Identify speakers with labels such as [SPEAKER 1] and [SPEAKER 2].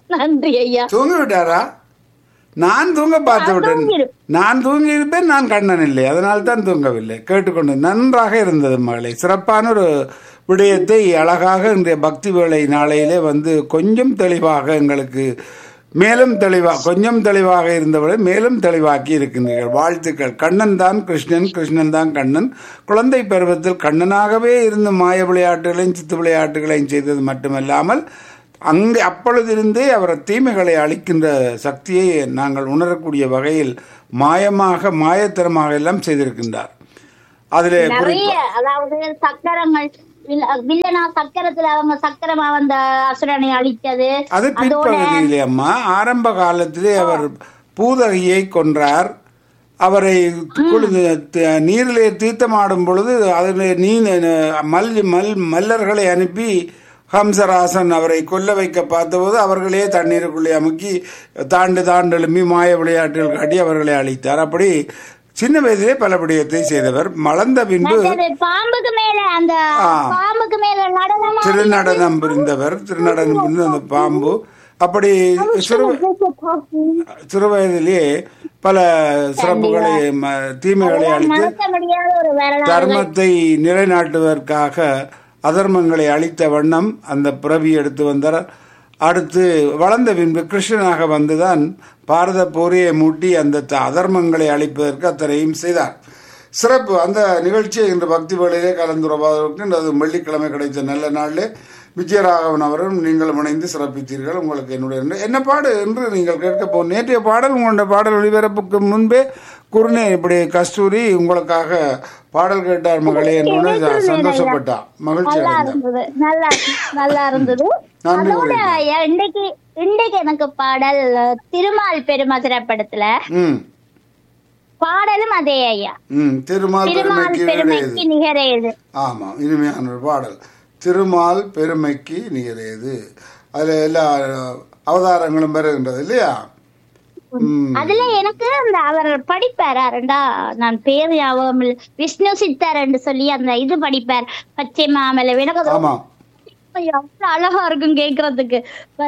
[SPEAKER 1] நன்றி ஐயா
[SPEAKER 2] தூங்கி விட்டாரா நான் தூங்க பார்த்து விட்டேன்
[SPEAKER 1] தூங்கிரு-
[SPEAKER 2] நான் தூங்கி இருப்பேன் நான் கண்ணன் இல்லை அதனால் தான் தூங்கவில்லை கேட்டுக்கொண்டு நன்றாக இருந்தது மகளே சிறப்பான ஒரு விடயத்தை அழகாக இன்றைய பக்தி வேளை நாளையிலே வந்து கொஞ்சம் தெளிவாக எங்களுக்கு மேலும் தெளிவா கொஞ்சம் தெளிவாக இருந்தவரை மேலும் தெளிவாக்கி இருக்கின்றீர்கள் வாழ்த்துக்கள் கண்ணன் தான் கிருஷ்ணன் கிருஷ்ணன் தான் கண்ணன் குழந்தை பருவத்தில் கண்ணனாகவே இருந்து மாய விளையாட்டுகளையும் சித்து விளையாட்டுகளையும் செய்தது மட்டுமல்லாமல் அங்கே அப்பொழுதிருந்தே அவர் தீமைகளை அழிக்கின்ற சக்தியை நாங்கள் உணரக்கூடிய வகையில் மாயமாக மாயத்தனமாக எல்லாம் செய்திருக்கின்றார் அதிலே
[SPEAKER 1] நிறைய
[SPEAKER 2] குறிப்பா
[SPEAKER 1] அதாவது சக்கரங்கள் வில்- வில்லனா சக்கரத்துல அவங்க சக்கரமா வந்த அசுரனை அழித்தது
[SPEAKER 2] அது பிற்பகுதியிலே அம்மா ஆரம்ப காலத்திலே அவர் பூதகியை கொன்றார் அவரை குளிர்ந்து த- நீரிலே தீர்த்தமாடும் பொழுது அதில் நீ மல் மல் மல்லர்களை அனுப்பி ஹம்சராசன் அவரை கொல்ல வைக்க பார்த்தபோது அவர்களே தண்ணீருக்குள்ளே அமுக்கி தாண்டு தாண்டு எழும்பி மாய விளையாட்டுகள் காட்டி அவர்களை அழித்தார் அப்படி சின்ன வயதிலே பல விடயத்தை செய்தவர் மலர்ந்த பின்பு
[SPEAKER 1] மற்றது பாம்புக்கு மேல அந்த
[SPEAKER 2] ஆ.
[SPEAKER 1] பாம்புக்கு மேல நடனமா
[SPEAKER 2] திருநடனம் புரிந்தவர் திருநடனம் புரிந்த அந்த பாம்பு அப்படி சிறு சிறு வயதிலே பல சிறப்புகளை ம- தீமைகளை அழித்து
[SPEAKER 1] மறக்க முடியாத ஒரு வரலாறு
[SPEAKER 2] தர்மத்தை நிலைநாட்டுவதற்காக அதர்மங்களை அழித்த வண்ணம் அந்த பிறவி எடுத்து வந்தார் அடுத்து வளர்ந்த பின்பு கிருஷ்ணனாக வந்துதான் பாரத போரையை மூட்டி அந்த த- அதர்மங்களை அழிப்பதற்கு அத்தனையும் செய்தார் சிறப்பு அந்த நிகழ்ச்சியை இன்று பக்தி வேளையிலே கலந்துரைவதற்கு அது வெள்ளிக்கிழமை கிடைத்த நல்ல நாளில் விஜயராகவன் அவரும் நீங்களும் இணைந்து சிறப்பித்தீர்கள் உங்களுக்கு என்னுடைய நன்றி. என்ன பாடு என்று நீங்கள் கேட்க போ நேற்றைய பாடல் உங்களுடைய பாடல் ஒளிபரப்புக்கு முன்பே குருணே இப்படி கஸ்தூரி உங்களுக்காக பாடல் கேட்டார் மகளே என்று சந்தோஷப்பட்டா மகிழ்ச்சி
[SPEAKER 1] நல்லா
[SPEAKER 2] அடைந்தார்
[SPEAKER 1] இருந்தது நல்லா நல்லா இருந்தது
[SPEAKER 2] நன்றி
[SPEAKER 1] அதோட இன்னைக்கு இன்னைக்கு எனக்கு பாடல் திருமால் பெருமா திரைப்படத்துல
[SPEAKER 2] ம்
[SPEAKER 1] பாடலும் அதே ஐயா
[SPEAKER 2] ம் திருமால்
[SPEAKER 1] திருமால்
[SPEAKER 2] பெருமைக்கு
[SPEAKER 1] பெருமைக்கு
[SPEAKER 2] நிகரேது
[SPEAKER 1] நிகரேது
[SPEAKER 2] ஆமாம் இனிமையான ஒரு பாடல் திருமால் பெருமைக்கு நிகரேது அதுல எல்லா அவதாரங்களும் வருகின்றது இல்லையா ம்
[SPEAKER 1] அதுல எனக்கு அந்த அவர் படிப்பார் ரெண்டா நான் பேர் ஞாபகம் இல்ல. விஷ்ணு சித்தர் என்று சொல்லி அந்த இது படிப்பார் பச்சை மாமலை எனக்கு அது
[SPEAKER 2] ஆமாம்
[SPEAKER 1] அவ்வளவு அழகா இருக்கும் கேக்குறதுக்கு